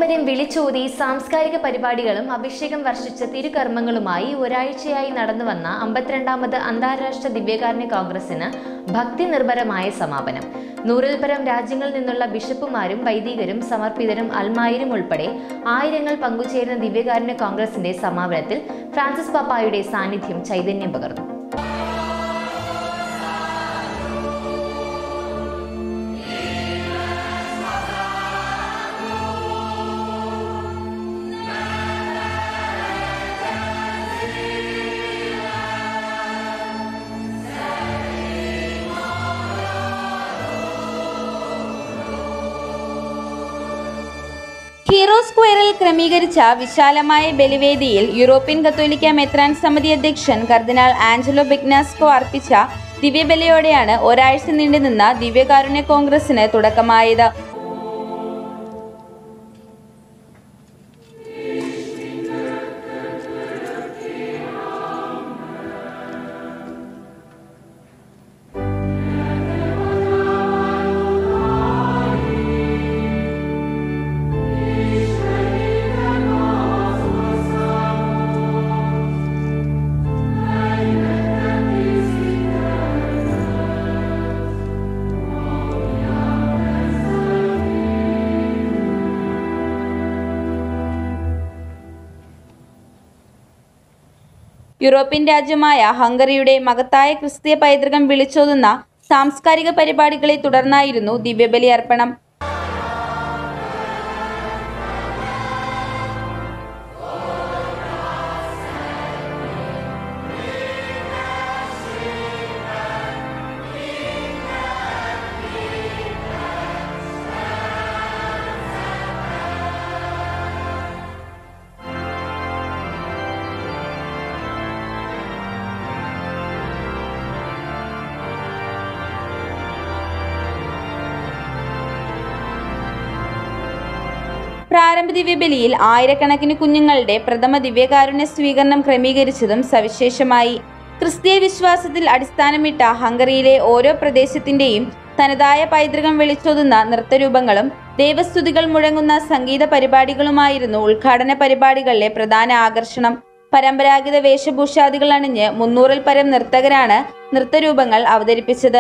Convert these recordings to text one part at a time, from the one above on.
പാരമ്പര്യം വിളിച്ചോതി സാംസ്കാരിക പരിപാടികളും അഭിഷേകം വർഷിച്ച തിരുകർമ്മങ്ങളുമായി ഒരാഴ്ചയായി നടന്നുവന്ന അമ്പത്തിരണ്ടാമത് അന്താരാഷ്ട്ര ദിവ്യകാരുണ്യ കോൺഗ്രസിന് ഭക്തി നിർഭരമായ സമാപനം നൂറിൽ പരം രാജ്യങ്ങളിൽ നിന്നുള്ള ബിഷപ്പുമാരും വൈദികരും സമർപ്പിതരും അൽമായരും ഉൾപ്പെടെ ആയിരങ്ങൾ പങ്കുചേരുന്ന ദിവ്യകാരുണ്യ കോൺഗ്രസിന്റെ സമാപനത്തിൽ ഫ്രാൻസിസ് പാപ്പായുടെ സാന്നിധ്യം ചൈതന്യം പകർന്നു ഹീറോ സ്ക്വയറിൽ ക്രമീകരിച്ച വിശാലമായ ബലിവേദിയിൽ യൂറോപ്യൻ കത്തോലിക്ക മെത്രാൻ സമിതി അധ്യക്ഷൻ കർദിനാൾ ആഞ്ചലോ ബിഗ്നാസ്കോ അർപ്പിച്ച ദിവ്യബലിയോടെയാണ് ഒരാഴ്ച നീണ്ടുനിന്ന ദിവ്യകാരുണ്യ കോൺഗ്രസിന് തുടക്കമായത് യൂറോപ്യൻ രാജ്യമായ ഹംഗറിയുടെ മഹത്തായ ക്രിസ്തീയ പൈതൃകം വിളിച്ചോതുന്ന സാംസ്കാരിക പരിപാടികളെ തുടർന്നായിരുന്നു ദിവ്യബലി അർപ്പണം പ്രാരംഭ ദിവ്യബലിയിൽ ആയിരക്കണക്കിന് കുഞ്ഞുങ്ങളുടെ പ്രഥമ ദിവ്യകാരുണ്യ സ്വീകരണം ക്രമീകരിച്ചതും സവിശേഷമായി ക്രിസ്തീയ വിശ്വാസത്തിൽ അടിസ്ഥാനമിട്ട ഹംഗറിയിലെ ഓരോ പ്രദേശത്തിന്റെയും തനതായ പൈതൃകം വിളിച്ചോതുന്ന നൃത്തരൂപങ്ങളും ദേവസ്തുതികൾ മുഴങ്ങുന്ന സംഗീത പരിപാടികളുമായിരുന്നു ഉദ്ഘാടന പരിപാടികളിലെ പ്രധാന ആകർഷണം പരമ്പരാഗത വേഷഭൂഷാദികൾ അണിഞ്ഞ് മുന്നൂറിൽ പരം നർത്തകരാണ് നൃത്തരൂപങ്ങൾ അവതരിപ്പിച്ചത്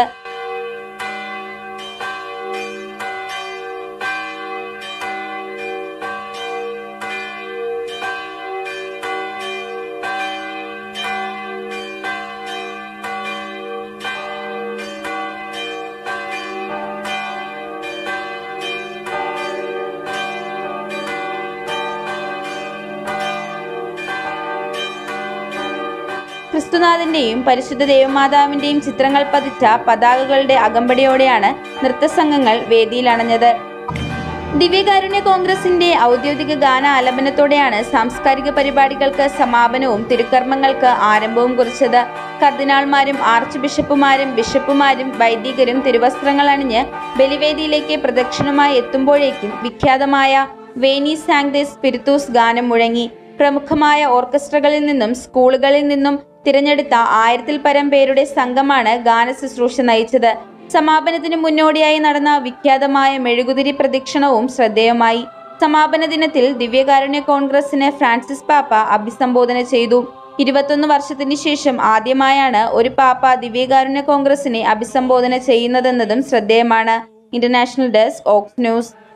ക്രിസ്തുനാഥന്റെയും പരിശുദ്ധ ദേവമാതാവിന്റെയും ചിത്രങ്ങൾ പതിച്ച പതാകകളുടെ അകമ്പടിയോടെയാണ് നൃത്തസംഘങ്ങൾ വേദിയിലണഞ്ഞത് ദിവ്യകാരുണ്യ കോൺഗ്രസിന്റെ ഔദ്യോഗിക ഗാന ആലപനത്തോടെയാണ് സാംസ്കാരിക പരിപാടികൾക്ക് സമാപനവും തിരുക്കർമ്മങ്ങൾക്ക് ആരംഭവും കുറിച്ചത് കർദിനാൾമാരും ആർച്ച് ബിഷപ്പുമാരും ബിഷപ്പുമാരും വൈദികരും തിരുവസ്ത്രങ്ങൾ അണിഞ്ഞ് ബലിവേദിയിലേക്ക് പ്രദക്ഷിണമായി എത്തുമ്പോഴേക്കും വിഖ്യാതമായ വേനി സാങ്ദെ സ്പിരിത്തൂസ് ഗാനം മുഴങ്ങി പ്രമുഖമായ ഓർക്കസ്ട്രകളിൽ നിന്നും സ്കൂളുകളിൽ നിന്നും തിരഞ്ഞെടുത്ത ആയിരത്തിൽ പരം പേരുടെ സംഘമാണ് ഗാന ശുശ്രൂഷ നയിച്ചത് സമാപനത്തിന് മുന്നോടിയായി നടന്ന വിഖ്യാതമായ മെഴുകുതിരി പ്രദക്ഷിണവും ശ്രദ്ധേയമായി സമാപന ദിനത്തിൽ ദിവ്യകാരുണ്യ കോൺഗ്രസിന് ഫ്രാൻസിസ് പാപ്പ അഭിസംബോധന ചെയ്തു ഇരുപത്തൊന്ന് വർഷത്തിന് ശേഷം ആദ്യമായാണ് ഒരു പാപ്പ ദിവ്യകാരുണ്യ കോൺഗ്രസിനെ അഭിസംബോധന ചെയ്യുന്നതെന്നതും ശ്രദ്ധേയമാണ് ഇന്റർനാഷണൽ ഡെസ്ക് ഓക്സ് ന്യൂസ്